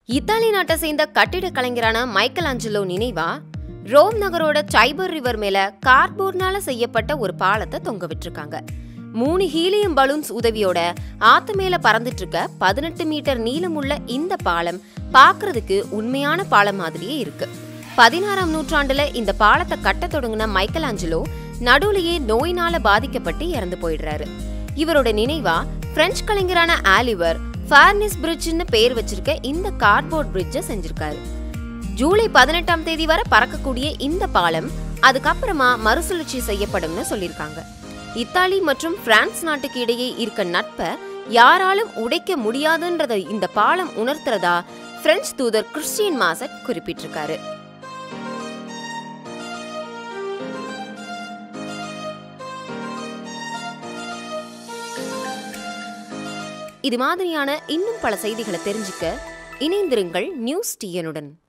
Italy நாட்டை சேர்ந்த கட்டிடக் கலைஞரான மைக்கேல் ஆஞ்சலோ நினைவா ரோம் நகரோட சைபர் ரிவர் மேல கார்போர்ட்னால செய்யப்பட்ட ஒரு பாலத்தை தொங்க விட்டிருக்காங்க மூணு ஹீலியம் பலூன்ஸ் உதவியோட ஆத்து மேல பறந்துட்டு இருக்க பதினெட்டு மீட்டர் நீளமுள்ள இந்த பாலம் பார்க்கிறதுக்கு உண்மையான பாலம் மாதிரியே இருக்கு பதினாறாம் நூற்றாண்டுல இந்த பாலத்தை கட்ட தொடங்கின மைக்கேல் ஆஞ்சலோ நடுவுலயே நோயினால பாதிக்கப்பட்டு இறந்து போயிடுறாரு இவரோட நினைவா பிரெஞ்சு கலைஞரான ஆலிவர் ஃபேர்னிஸ் பிரிட்ஜ்னு பேர் வச்சிருக்க இந்த கார்ட்போர்ட் பிரிட்ஜை செஞ்சிருக்காரு ஜூலை பதினெட்டாம் தேதி வரை பறக்கக்கூடிய இந்த பாலம் அதுக்கப்புறமா மறுசுழற்சி செய்யப்படும்னு சொல்லியிருக்காங்க இத்தாலி மற்றும் பிரான்ஸ் நாட்டுக்கு இடையே இருக்க நட்பை யாராலும் உடைக்க முடியாதுன்றதை இந்த பாலம் உணர்த்துறதா பிரெஞ்சு தூதர் கிறிஸ்டியன் மாசட் குறிப்பிட்டிருக்காரு இது மாதிரியான இன்னும் பல செய்திகளை தெரிஞ்சுக்க இணைந்திருங்கள் நியூஸ் டிஎனுடன்